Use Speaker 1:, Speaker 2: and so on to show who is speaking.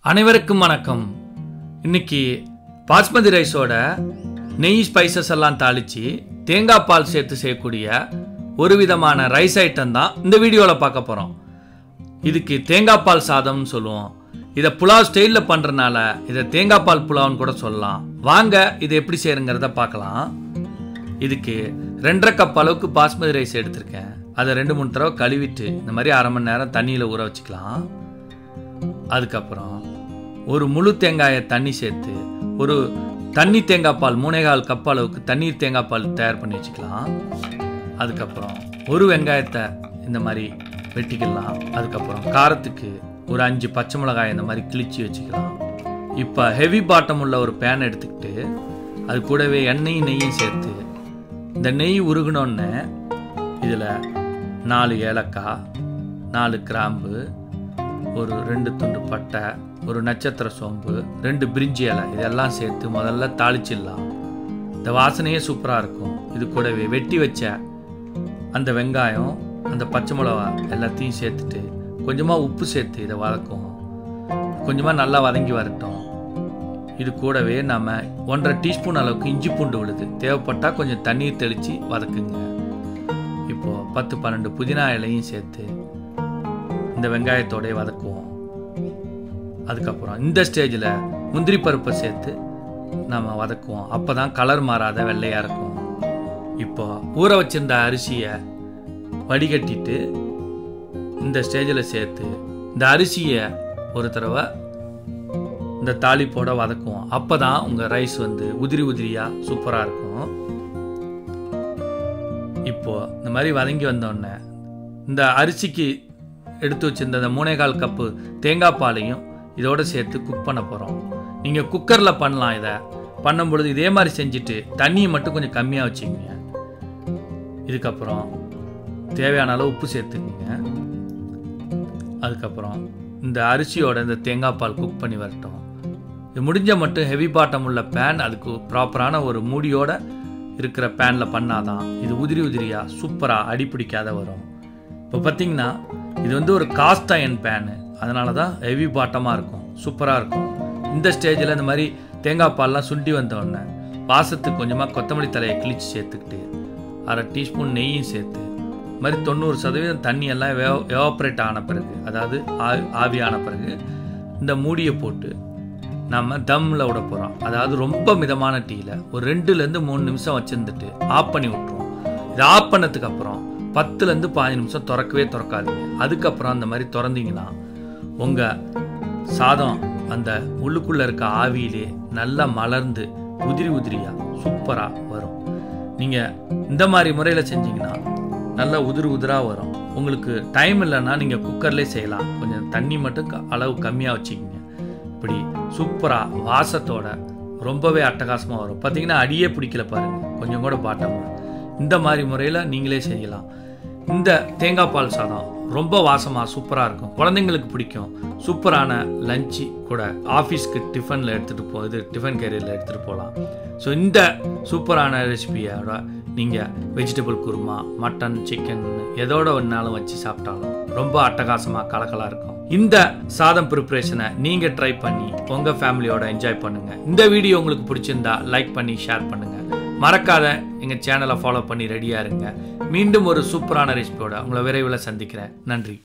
Speaker 1: அனைவருக்கும் வணக்கம் இன்னைக்கு பாஸ்மதி ரைஸோட நெய் ஸ்பைசஸ் எல்லாம் தாளித்து தேங்காய் பால் சேர்த்து செய்யக்கூடிய ஒரு விதமான ரைஸ் ஐட்டம் தான் இந்த வீடியோவில் பார்க்க போகிறோம் இதுக்கு தேங்காய் பால் சாதம்னு சொல்லுவோம் இதை புலாவ் ஸ்டைலில் பண்ணுறனால இதை தேங்காய் பால் புலாவ்னு கூட சொல்லலாம் வாங்க இதை எப்படி செய்யறங்கிறத பார்க்கலாம் இதுக்கு ரெண்டரை கப் அளவுக்கு பாஸ்மதி ரைஸ் எடுத்திருக்கேன் அதை ரெண்டு மூணு தடவை கழுவிட்டு இந்த மாதிரி அரை மணி நேரம் தண்ணியில் ஊற வச்சுக்கலாம் அதுக்கப்புறம் ஒரு முழு தேங்காயை தண்ணி சேர்த்து ஒரு தண்ணி தேங்காய் பால் மூணேகால் கப் அளவுக்கு தண்ணீர் தேங்காய் பால் தயார் பண்ணி வச்சுக்கலாம் அதுக்கப்புறம் ஒரு வெங்காயத்தை இந்த மாதிரி வெட்டிக்கலாம் அதுக்கப்புறம் காரத்துக்கு ஒரு அஞ்சு பச்சை மிளகாய் இந்த மாதிரி கிழிச்சு வச்சுக்கலாம் இப்போ ஹெவி பாட்டம் உள்ள ஒரு பேன் எடுத்துக்கிட்டு அது கூடவே எண்ணெயும் நெய்யும் சேர்த்து இந்த நெய் உருகுனோடனே இதில் நாலு ஏலக்காய் நாலு கிராம்பு ஒரு ரெண்டு துண்டு பட்டை ஒரு நட்சத்திர சோம்பு ரெண்டு பிரிஞ்சி இலை இதெல்லாம் சேர்த்து முதல்ல தாளிச்சிடலாம் இந்த வாசனையே சூப்பராக இருக்கும் இது கூடவே வெட்டி வச்ச அந்த வெங்காயம் அந்த பச்சை மிளகா எல்லாத்தையும் சேர்த்துட்டு கொஞ்சமாக உப்பு சேர்த்து இதை வதக்குவோம் கொஞ்சமாக நல்லா வதங்கி வரட்டும் இது கூடவே நம்ம ஒன்றரை டீஸ்பூன் அளவுக்கு இஞ்சி பூண்டு விழுது தேவைப்பட்டால் கொஞ்சம் தண்ணீர் தெளித்து வதக்குங்க இப்போது பத்து பன்னெண்டு புதினா இலையும் சேர்த்து இந்த வெங்காயத்தோடய வதக்குவோம் அதுக்கப்புறம் இந்த ஸ்டேஜில் முந்திரி பருப்பை சேர்த்து நம்ம வதக்குவோம் அப்போ தான் கலர் மாறாத வெள்ளையாக இருக்கும் இப்போ ஊற வச்சிருந்த அரிசியை வடிகட்டிட்டு இந்த ஸ்டேஜில் சேர்த்து இந்த அரிசியை ஒரு தடவை இந்த தாளிப்போட வதக்குவோம் அப்போ தான் உங்கள் ரைஸ் வந்து உதிரி உதிரியாக சூப்பராக இருக்கும் இப்போ இந்த மாதிரி வதங்கி வந்தோடனே இந்த அரிசிக்கு எடுத்து வச்சிருந்த அந்த மூணே கால் கப்பு தேங்காய் பாலையும் இதோட சேர்த்து குக் பண்ண போகிறோம் நீங்கள் குக்கரில் பண்ணலாம் இதை பண்ணும் பொழுது இதே மாதிரி செஞ்சுட்டு தண்ணியை மட்டும் கொஞ்சம் கம்மியாக வச்சுக்கோங்க இதுக்கப்புறம் தேவையான அளவு உப்பு சேர்த்துக்குங்க அதுக்கப்புறம் இந்த அரிசியோட இந்த தேங்காய் பால் குக் பண்ணி வரட்டும் இது முடிஞ்ச மட்டும் ஹெவி பாட்டம் உள்ள பேன் அதுக்கு ப்ராப்பரான ஒரு மூடியோட இருக்கிற பேனில் பண்ணாதான் இது உதிரி உதிரியாக சூப்பராக அடிப்பிடிக்காத வரும் இப்போ பார்த்தீங்கன்னா இது வந்து ஒரு காஸ்ட் அயன் பேனு அதனால தான் ஹெவி பாட்டமாக இருக்கும் சூப்பராக இருக்கும் இந்த ஸ்டேஜில் இந்த மாதிரி தேங்காய் பால்லாம் சுண்டி வந்த உடனே வாசத்துக்கு கொஞ்சமாக கொத்தமல்லி தலையை கிழிச்சு சேர்த்துக்கிட்டு அரை டீஸ்பூன் நெய்யும் சேர்த்து இது மாதிரி தொண்ணூறு சதவீதம் தண்ணி எல்லாம் எவாப்ரேட் ஆன பிறகு அதாவது ஆ- ஆவி ஆன பிறகு இந்த மூடியை போட்டு நம்ம தம்மில் விட போகிறோம் அதாவது ரொம்ப மிதமான டீயில் ஒரு ரெண்டுலேருந்து மூணு நிமிஷம் வச்சுருந்துட்டு ஆஃப் பண்ணி விட்ருவோம் இது ஆஃப் பண்ணதுக்கு அப்புறம் பத்துலேருந்து பாஞ்சு நிமிஷம் திறக்கவே திறக்காதீங்க அதுக்கப்புறம் அந்த மாதிரி திறந்தீங்கன்னா உங்கள் சாதம் அந்த உள்ளுக்குள்ளே இருக்க ஆவியிலே நல்லா மலர்ந்து உதிரி உதிரியாக சூப்பராக வரும் நீங்கள் இந்த மாதிரி முறையில் செஞ்சீங்கன்னா நல்லா உதிரி உதிராக வரும் உங்களுக்கு டைம் இல்லைன்னா நீங்கள் குக்கர்லேயே செய்யலாம் கொஞ்சம் தண்ணி மட்டும் க- அளவு கம்மியாக வச்சுக்கிங்க இப்படி சூப்பராக வாசத்தோட ரொம்பவே அட்டகாசமாக வரும் பார்த்தீங்கன்னா அடியே பிடிக்கல பாருங்க கொஞ்சம் கூட பாட்டம்ல இந்த மாதிரி முறையில் நீங்களே செய்யலாம் இந்த தேங்காய் பால் சாதம் ரொம்ப வாசமாக சூப்பராக இருக்கும் குழந்தைங்களுக்கு பிடிக்கும் சூப்பரான லஞ்சு கூட ஆஃபீஸ்க்கு டிஃபனில் எடுத்துகிட்டு போ இது டிஃபன் கேரியரில் எடுத்துகிட்டு போகலாம் ஸோ இந்த சூப்பரான ரெசிபியோட நீங்கள் வெஜிடபிள் குருமா மட்டன் சிக்கன் எதோட வேணாலும் வச்சு சாப்பிட்டாலும் ரொம்ப அட்டகாசமாக கலக்கலாக இருக்கும் இந்த சாதம் ப்ரிப்ரேஷனை நீங்கள் ட்ரை பண்ணி உங்கள் ஃபேமிலியோட என்ஜாய் பண்ணுங்கள் இந்த வீடியோ உங்களுக்கு பிடிச்சிருந்தா லைக் பண்ணி ஷேர் பண்ணுங்கள் மறக்காத எங்கள் சேனலை ஃபாலோ பண்ணி ரெடியாக இருங்க மீண்டும் ஒரு சூப்பரான ரெசிபியோட உங்களை விரைவில் சந்திக்கிறேன் நன்றி